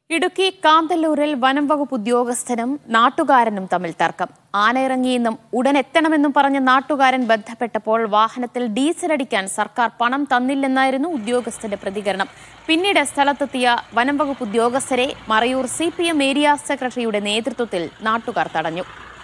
ഇടുക്കി കാന്തല്ലൂരിൽ വനം വകുപ്പ് ഉദ്യോഗസ്ഥനും നാട്ടുകാരനും തമ്മിൽ തർക്കം ആനയിറങ്ങിയെന്നും ഉടൻ എത്തണമെന്നും പറഞ്ഞ നാട്ടുകാരൻ ബന്ധപ്പെട്ടപ്പോൾ വാഹനത്തിൽ ഡീസൽ അടിക്കാൻ സർക്കാർ പണം തന്നില്ലെന്നായിരുന്നു ഉദ്യോഗസ്ഥന്റെ പ്രതികരണം പിന്നീട് സ്ഥലത്തെത്തിയ വനം വകുപ്പ് ഉദ്യോഗസ്ഥരെ Marayoor C P M area സെക്രട്ടറിയുടെ നേതൃത്വത്തിൽ നാട്ടുകാർ തടഞ്ഞു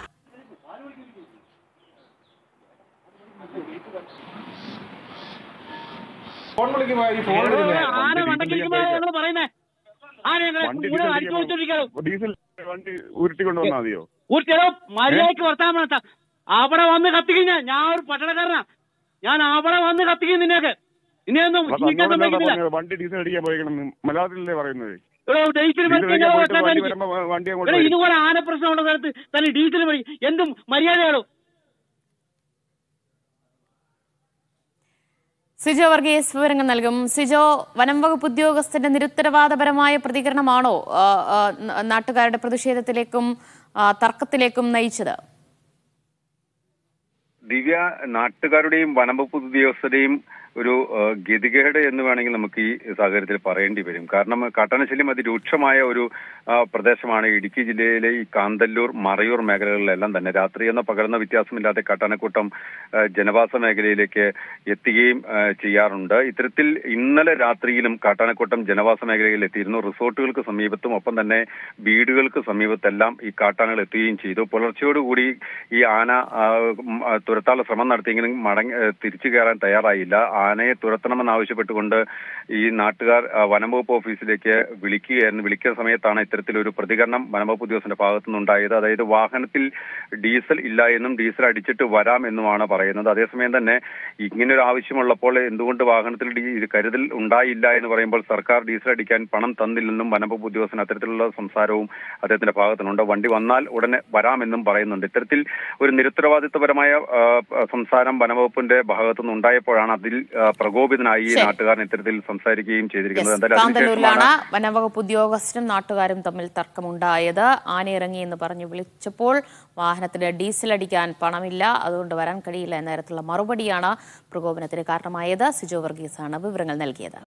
ഫോൺ വിളിക്കുമ്പോ ഈ ഫോൺ വരുന്നേ ആന മണ്ടക്കിരിക്കുമ്പോ ഞങ്ങൾ പറയുന്നേ ആന ഞങ്ങളെ വണ്ടി മുഴുവൻ ഡീസൽ അടിച്ചു വെച്ചോണ്ടിരിക്കാലോ ഡീസൽ വണ്ടി ഉരുട്ടിക്കൊണ്ട് വന്നാൽ മതിയോ ഊർച്ചയോ മര്യാദക്ക് വർത്താൻ വേണ്ട അവിടെ വന്ന് കത്തിക്കുന്ന ഞാൻ ഒരു പട്ടണക്കാരനാ ഞാൻ അവിടെ വന്ന് കത്തിക്കും നിന്നെയൊക്കെ ഇനിയൊന്നും അപ്പൊ ജീവിക്കാൻ തന്നോട് എന്താ സമ്മതിക്കില്ല പറഞ്ഞത്? വണ്ടി ഡീസൽ അടിക്കാൻ പോയിക്കണം മലയാളത്തിലല്ലേ പറയുന്നത് ഇവിടെ ഡീസൽ ഡീസൽ മേടിച്ച് അടിക്കാൻ ഞങ്ങൾ പോയിട്ട് വെട്ടാൻ വണ്ടി സാധിക്കും. വരുമ്പോ വണ്ടി അങ്ങോട്ട് ഇവിടെ വരും. ഇതുപോലെ ആന പ്രശ്നമുള്ള സ്ഥലത്ത് തന്നെ ഡീസൽ മേടി എന്തും മര്യാദയാണോ സിജോ വർഗീസ് വിവരങ്ങൾ നൽകും സിജോ വനം വകുപ്പ് ഉദ്യോഗസ്ഥന്റെ നിരുത്തരവാദപരമായ പ്രതികരണമാണോ ആ, ആ, ന- നാട്ടുകാരുടെ പ്രതിഷേധത്തിലേക്കും ആ, തർക്കത്തിലേക്കും നയിച്ചത് ദിവ്യ നാട്ടുകാരുടെയും വനംവകുപ്പ് ഉദ്യോഗസ്ഥരുടെയും ഒരു ആ, ഗതികേട് എന്ന് വേണമെങ്കിൽ നമുക്ക് ഈ സാഹചര്യത്തിൽ പറയേണ്ടി വരും കാരണം കാട്ടാനശല്യം അതിരൂക്ഷമായ ഒരു ആ, പ്രദേശമാണ് ഇടുക്കി ജില്ലയിലെ ഈ കാന്തല്ലൂർ മറയൂർ മേഖലകളിലെല്ലാം തന്നെ രാത്രി എന്ന പകർന്ന വ്യത്യാസമില്ലാതെ കാട്ടാനക്കൂട്ടം ആ, ജനവാസ മേഖലയിലേക്ക് എത്തുകയും ആ, ചെയ്യാറുണ്ട് ഇത്തരത്തിൽ ഇന്നലെ രാത്രിയിലും കാട്ടാനക്കൂട്ടം ജനവാസ മേഖലയിൽ എത്തിയിരുന്നു റിസോർട്ടുകൾക്ക് സമീപത്തും ഒപ്പം തന്നെ വീടുകൾക്ക് സമീപത്തെല്ലാം ഈ കാട്ടാനകൾ എത്തുകയും ചെയ്തു പുലർച്ചയോടുകൂടി ഈ ആന ആ, ഉം, ആ, തുരത്താനുള്ള ശ്രമം നടത്തിയെങ്കിലും മടങ്ങി ആ, തിരിച്ചു കയറാൻ തയ്യാറായില്ല ആനയെ തുരത്തണമെന്ന് ആവശ്യപ്പെട്ടുകൊണ്ട് ഈ നാട്ടുകാർ ആ, വനംവകുപ്പ് ഓഫീസിലേക്ക് വിളിക്കുകയായിരുന്നു വിളിക്കുന്ന സമയത്താണ് ഇത്തരത്തിലൊരു പ്രതികരണം വനംവകുപ്പ് ഉദ്യോഗസ്ഥന്റെ ഭാഗത്തു നിന്നുണ്ടായത് അതായത് വാഹനത്തിൽ ഡീസൽ ഇല്ല എന്നും ഡീസൽ അടിച്ചിട്ട് വരാം എന്നുമാണ് പറയുന്നത് അതേസമയം തന്നെ ഇങ്ങനൊരു ആവശ്യമുള്ളപ്പോൾ എന്തുകൊണ്ട് വാഹനത്തിൽ ഡീ- ഇത് കരുതൽ ഉണ്ടായില്ല എന്ന് പറയുമ്പോൾ സർക്കാർ ഡീസൽ അടിക്കാൻ പണം തന്നില്ലെന്നും വനംവകുപ്പ് ഉദ്യോഗസ്ഥൻ അത്തരത്തിലുള്ള സംസാരവും അദ്ദേഹത്തിന്റെ ഭാഗത്തുനിന്നുണ്ട് വണ്ടി വന്നാൽ ഉടനെ വരാമെന്നും പറയുന്നുണ്ട് ഇത്തരത്തിൽ ഒരു നിരുത്തരവാദിത്വപരമായ ആ, സംസാരം വനംവകുപ്പിന്റെ ഭാഗത്തുനിന്ന് ഉണ്ടായപ്പോഴാണ് അതിൽ ആ, പ്രകോപിതനായി ഈ ശരി. നാട്ടുകാരൻ ഇത്തരത്തിൽ സംസാരിക്കുകയും ചെയ്തിരിക്കുന്നത് യെസ്, എന്തായാലും കാന്തല്ലൂരിലാണ് അതിനുശേഷമാണ് വനംവകുപ്പ് ഉദ്യോഗസ്ഥരും നാട്ടുകാരും തമ്മിൽ തർക്കമുണ്ടായത് ആനയിറങ്ങി എന്ന് പറഞ്ഞു വിളിച്ചപ്പോൾ വാഹനത്തിന് ഡീസൽ അടിക്കാൻ പണമില്ല അതുകൊണ്ട് വരാൻ കഴിയില്ല എന്ന തരത്തിലുള്ള മറുപടിയാണ് പ്രകോപനത്തിന് കാരണമായത് സിജോ വർഗീസാണ് വിവരങ്ങൾ നൽകിയത്